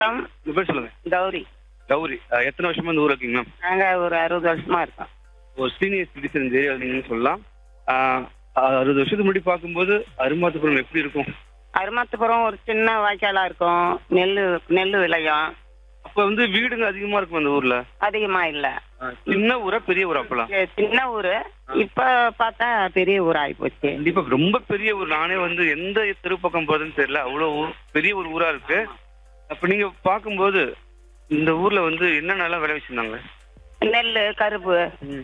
வணக்கம் உங்க பேர் சொல்லுங்க கௌரி கௌரி அஹ், எத்தனை வருஷமா இந்த ஊர்ல இருக்கீங்க மேம் நாங்க ஒரு அறுபது வருஷமா இருக்கோம் ஒரு சீனியர் சிட்டிசன் இந்த ஏரியா நீங்கன்னு சொல்லலாம் அஹ், அறுபது வருஷத்துக்கு முன்னாடி பார்க்கும்போது அருமாத்துப்புறம் எப்படி இருக்கும் அருமாத்துப்புறம் ஒரு சின்ன வாய்க்காலா இருக்கும் நெல்லு நெல்லு விளையும் அப்ப வந்து வீடுங்க அதிகமா இருக்கும் அந்த ஊர்ல அதிகமா இல்ல சின்ன ஊரா பெரிய ஊரா அப்பலாம் இது சின்ன ஊரு இப்ப பார்த்தா பெரிய ஊர் ஆகி போச்சு கண்டிப்பா ரொம்ப பெரிய ஊர் நானே வந்து எந்த தெரு பக்கம் போறதுன்னு தெரியல அவ்வளவு ஊர் பெரிய ஒரு ஊரா இருக்கு அப்ப நீங்க பார்க்கும்போது இந்த ஊர்ல வந்து என்னென்னலாம் விளை வச்சிருந்தாங்க நெல்லு கரும்பு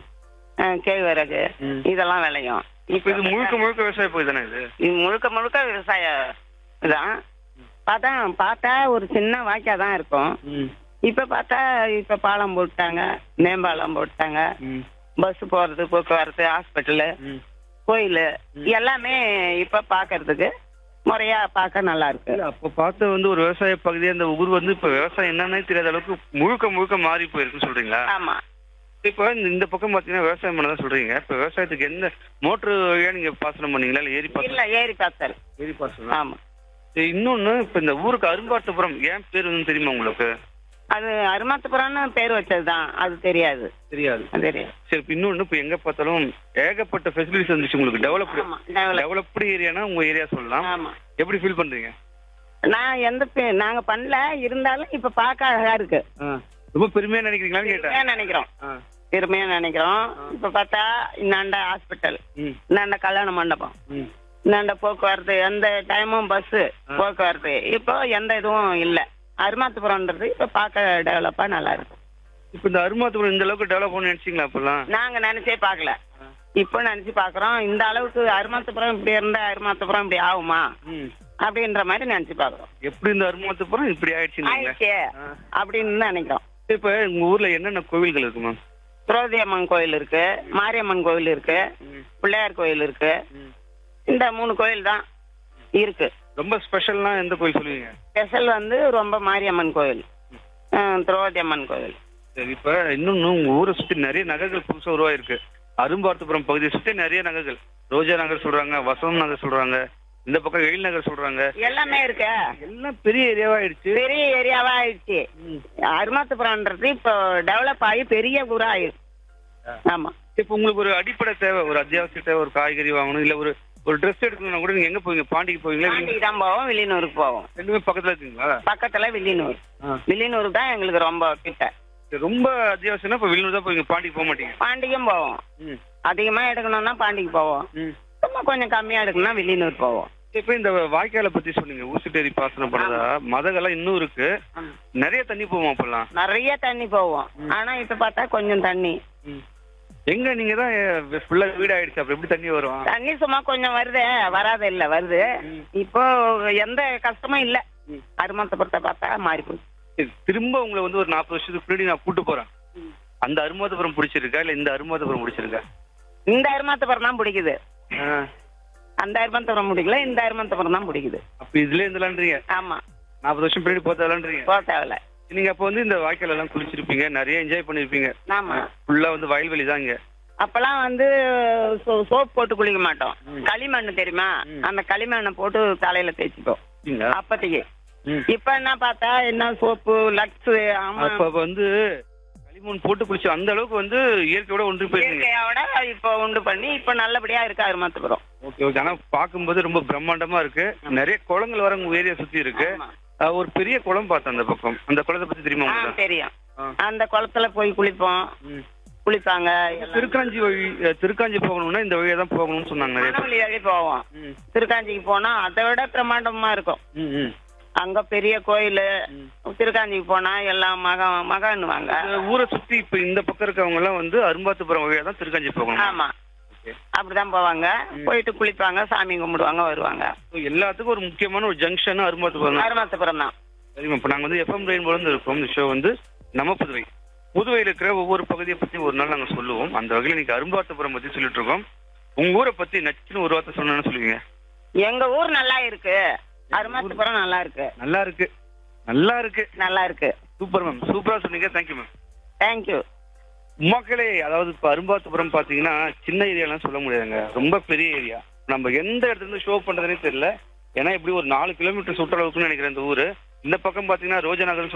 அஹ், கேழ்வரகு ம். இதெல்லாம் விளையும் இப்ப இது முழுக்க முழுக்க விவசாய பகுதி தானே இது இது முழுக்க முழுக்க விவசாயம் தான் பார்த்தா பார்த்தா ஒரு சின்ன வாய்க்கா தான் இருக்கும் இப்ப பார்த்தா இப்ப பாலம் போட்டாங்க மேம்பாலம் போட்டாங்க பஸ் போறது போக்குவரத்து ஹாஸ்பிட்டலு கோயில் எல்லாமே இப்ப பாக்குறதுக்கு முறையா பார்க்க நல்லா இருக்கு இல்ல, அப்ப பார்த்த வந்து ஒரு விவசாய பகுதியா இந்த ஊர் வந்து இப்ப விவசாயம் என்னன்னே தெரியாத அளவுக்கு முழுக்க முழுக்க மாறி போயிருக்குன்னு சொல்றீங்களா ஆமா இப்ப இந்த- இந்த பக்கம் பாத்தீங்கன்னா விவசாயம் பண்ணதான் சொல்றீங்க இப்ப விவசாயத்துக்கு எந்த மோட்டர் வழியா நீங்க பாசனம் பண்ணீங்களா இல்ல ஏரி இல்ல பாசனம் ஏரி பார்த்தல் ஏரி பாசனம் ஆமா சரி, இன்னொன்னு இப்ப இந்த ஊருக்கு அரும்பார்த்தபுரம் ஏன் பேர் வந்து தெரியுமா உங்களுக்கு அது அருமாத்துப்புறம்னு பேர் வச்சதுதான் அது தெரியாது தெரியாது அது தெரியாது சரி இப்ப இன்னொன்னு இப்ப எங்க பார்த்தாலும் ஏகப்பட்ட ஃபெசிலிட்டிஸ் வந்துச்சு உங்களுக்கு டெவலப்டு ஆமா develop. டெவலப்டு ஏரியானா உங்க ஏரியா சொல்லலாம் ஆமா எப்படி ஃபீல் பண்றீங்க நான் எந்த பே- நாங்க பண்ணல இருந்தாலும் இப்ப பார்க்க அழகா இருக்கு ரொம்ப பெருமையா நினைக்கிறீங்களான்னு கேட்டேன் பெருமையா நினைக்கிறோம் ஆ. பெருமையா நினைக்கிறோம் இப்ப பார்த்தா இந்தாண்ட ஹாஸ்பிட்டல் ம் இந்தாண்ட கல்யாண மண்டபம் ம் இந்தாண்ட போக்குவரத்து எந்த டைமும் பஸ் போக்குவரத்து இப்போ எந்த இதுவும் இல்ல அருமாத்துப்புறம்ன்றது இப்ப பார்க்க டெவலப்பா நல்லா இருக்கு இப்ப இந்த அருமாத்துபுரம் இந்த அளவுக்கு டெவலப் பண்ண நினைச்சீங்களா அப்பெல்லாம் நாங்க நினைச்சே பார்க்கல இப்போ நினைச்சு பாக்குறோம் இந்த அளவுக்கு அருமாத்துப்புறம் இப்படி இருந்தா அருமாத்துப்புறம் இப்படி ஆகுமா ம் அப்படின்ற மாதிரி நினைச்சு பாக்குறோம் எப்படி இந்த அருமாத்துப்புறம் இப்படி ஆயிடுச்சுன்னு ஆயிடுச்சே அப்படின்னு நினைக்கிறோம் இப்ப உங்க ஊர்ல என்னென்ன கோவில்கள் இருக்கு மேம் திரௌதி அம்மன் கோயில் இருக்கு மாரியம்மன் கோயில் இருக்கு பிள்ளையார் கோயில் இருக்கு இந்த மூணு கோயில் தான் இருக்கு ரொம்ப ஸ்பெஷல்னா எந்த கோயில் சொல்லுவீங்க ஸ்பெஷல் வந்து ரொம்ப மாரியம்மன் கோயில் அஹ், திரௌதி அம்மன் கோயில் சரி இப்ப இன்னொன்னு உங்க ஊரை சுத்தி நிறைய நகர்கள் புதுசா உருவாயிருக்கு அரும்பார்த்தபுரம் பகுதியை சுத்தி நிறைய நகர்கள் ரோஜா நகர் சொல்றாங்க வசந்தம் நகர் சொல்றாங்க இந்த பக்கம் எழில் நகர் சொல்றாங்க எல்லாமே இருக்கு எல்லாம் பெரிய ஏரியாவா ஆயிடுச்சு பெரிய ஏரியாவா ஆயிடுச்சு அருமாத்துப்புறம்ன்றது இப்போ டெவலப் ஆகி பெரிய ஊரா ஆயிடுச்சு ஆமா இப்ப உங்களுக்கு ஒரு அடிப்படை தேவை ஒரு அத்தியாவசிய தேவை ஒரு காய்கறி வாங்கணும் இல்ல ஒரு ஒரு ட்ரெஸ் எடுக்கணும்னா கூட நீங்க எங்க போவீங்க பாண்டிக்கு போவீங்களா இல்ல பாண்டிக்கு தான் போவோம் வில்லியனூருக்கு போவோம் ரெண்டுமே பக்கத்துல இருக்குங்களா பக்கத்துல வில்லியனூர் வில்லியனூர் தான் எங்களுக்கு ரொம்ப கிட்ட சரி, ரொம்ப அத்தியாவசியம்னா இப்ப வெளியூர் தான் போவீங்க பாண்டிக்கு போக மாட்டீங்க பாண்டிக்கும் போவோம் ம் அதிகமா எடுக்கணும்னா பாண்டிக்கு போவோம் ம் சும்மா கொஞ்சம் கம்மியா எடுக்கணும்னா வில்லியனூர் போவோம் இப்ப இந்த வாய்க்காலை பத்தி சொன்னீங்க ஊசுட்டேரி பாசனம் பண்ணதா மதகெல்லாம் இன்னும் இருக்கு ஆமா. நிறைய தண்ணி போவோம் அப்பெல்லாம் நிறைய தண்ணி போவோம் ஆனா இப்ப பார்த்தா கொஞ்சம் தண்ணி எங்க நீங்க தான் ஃபுல்லா வீடு ஆயிடுச்சு அப்ப எப்படி தண்ணி வரும் தண்ணி சும்மா கொஞ்சம் வருது வராது இல்ல வருது இப்போ எந்த கஷ்டமும் இல்ல அருமாத்தபுரத்தை பார்த்தா மாறி போச்சு சரி, திரும்ப உங்களை வந்து ஒரு நாற்பது வருஷத்துக்கு முன்னாடி நான் கூட்டு போறேன் அந்த அருமாதபுரம் பிடிச்சிருக்கா இல்ல இந்த அருமாதபுரம் பிடிச்சிருக்கா இந்த அருமாத்தபுரம் தான் பிடிக்குது அந்த அருமாத்தபுரம் பிடிக்கல இந்த அருமாத்தபுரம் தான் பிடிக்குது அப்ப இதுல இருந்துலான்றீங்க ஆமா நாற்பது வருஷம் பின்னாடி போத்தாலான்றீங்க போக தேவையில்ல நீங்க அப்ப வந்து இந்த வாய்க்கால் எல்லாம் குளிச்சிருப்பீங்க நிறைய என்ஜாய் பண்ணிருப்பீங்க ஆமா ஃபுல்லா வந்து வயல்வெளி தான் இங்க அப்பெல்லாம் வந்து சோப் போட்டு குளிக்க மாட்டோம் களிமண் தெரியுமா அந்த களிமண்ணை போட்டு தலையில தேய்ச்சிப்போம் சரிங்களா? அப்பதைக்கு ம். இப்ப என்ன பார்த்தா என்ன சோப்பு லக்ஸ் ஆமா அப்ப வந்து களிமண் போட்டு குளிச்சு அந்த அளவுக்கு வந்து இயற்கையோட ஒன்று போயிருந்தீங்க இயற்கையோட இப்போ உண்டு பண்ணி இப்ப நல்லபடியா இருக்கு அருமாத்துப்புறம் ஓகே ஓகே ஆனா பார்க்கும்போது ரொம்ப பிரம்மாண்டமா இருக்கு நிறைய குளங்கள் வர உங்க ஏரியா சுத்தி இருக்கு ஆமா. அஹ் ஒரு பெரிய குளம் பார்த்தேன் அந்த பக்கம் அந்த குளத்தை பத்தி தெரியுமா ஆ, உங்களுக்கு தெரியும் ஆ. அந்த குளத்துல போய் குளிப்போம் ம். குளிப்பாங்க எல்லாம். திருக்காஞ்சி வழி அஹ் திருக்காஞ்சி போகணும்னா இந்த வழியா தான் போகணும்னு சொன்னாங்க நிறைய பேர் மணவெளி வழி போவோம் ம். திருக்காஞ்சிக்கு போனா அதை விட பிரம்மாண்டமா இருக்கும் ம், ம். அங்க பெரிய கோயில் திருக்காஞ்சிக்கு போனா எல்லாம் மக மகன்னுவாங்க இந்த ஊரை சுத்தி இப்ப இந்த பக்கம் இருக்கவங்க எல்லாம் வந்து அரும்பாத்துப்புறம் வழியா தான் திருக்காஞ்சி போகணும் ஆமா Okay. அப்படிதான் போவாங்க போயிட்டு குளிப்பாங்க சாமி கும்பிடுவாங்க வருவாங்க So, எல்லாத்துக்கும் ஒரு முக்கியமான ஒரு ஜங்ஷன் அரும்பாத்துப்புறம் தான் அருமாத்தபுரம் தான் சரிம்மா இப்போ நாங்கள் வந்து எஃப்எம் ரெயின் இருந்து இருக்கோம் இந்த ஷோ வந்து நம்ம புதுவை புதுவையில் இருக்கிற ஒவ்வொரு பகுதியை பற்றி ஒரு நாள் நாங்கள் சொல்லுவோம் அந்த வகையில் இன்னைக்கு அரும்பாத்தபுரம் பற்றி சொல்லிட்டு இருக்கோம் உங்க ஊரை பத்தி நச்சுன்னு ஒரு வார்த்தை சொன்னேன்னு சொல்லுவீங்க எங்க ஊர் நல்லா இருக்கு அருமாத்தபுரம் நல்லா இருக்கு நல்லா இருக்கு நல்லா இருக்கு நல்லா இருக்கு சூப்பர் மேம் சூப்பரா சொன்னீங்க தேங்க்யூ மேம் தேங்க்யூ மக்களே அதாவது இப்போ அரும்பாத்தபுரம் பார்த்தீங்கன்னா சின்ன ஏரியாலாம் சொல்ல முடியாதுங்க ரொம்ப பெரிய ஏரியா நம்ம எந்த இடத்துல இருந்து ஷோ பண்றதுனே தெரியல ஏன்னா இப்படி ஒரு நாலு கிலோமீட்டர் சுற்றளவுக்குன்னு நினைக்கிறேன் இந்த ஊரு இந்த பக்கம் பாத்தீங்கன்னா ரோஜா நகர்னு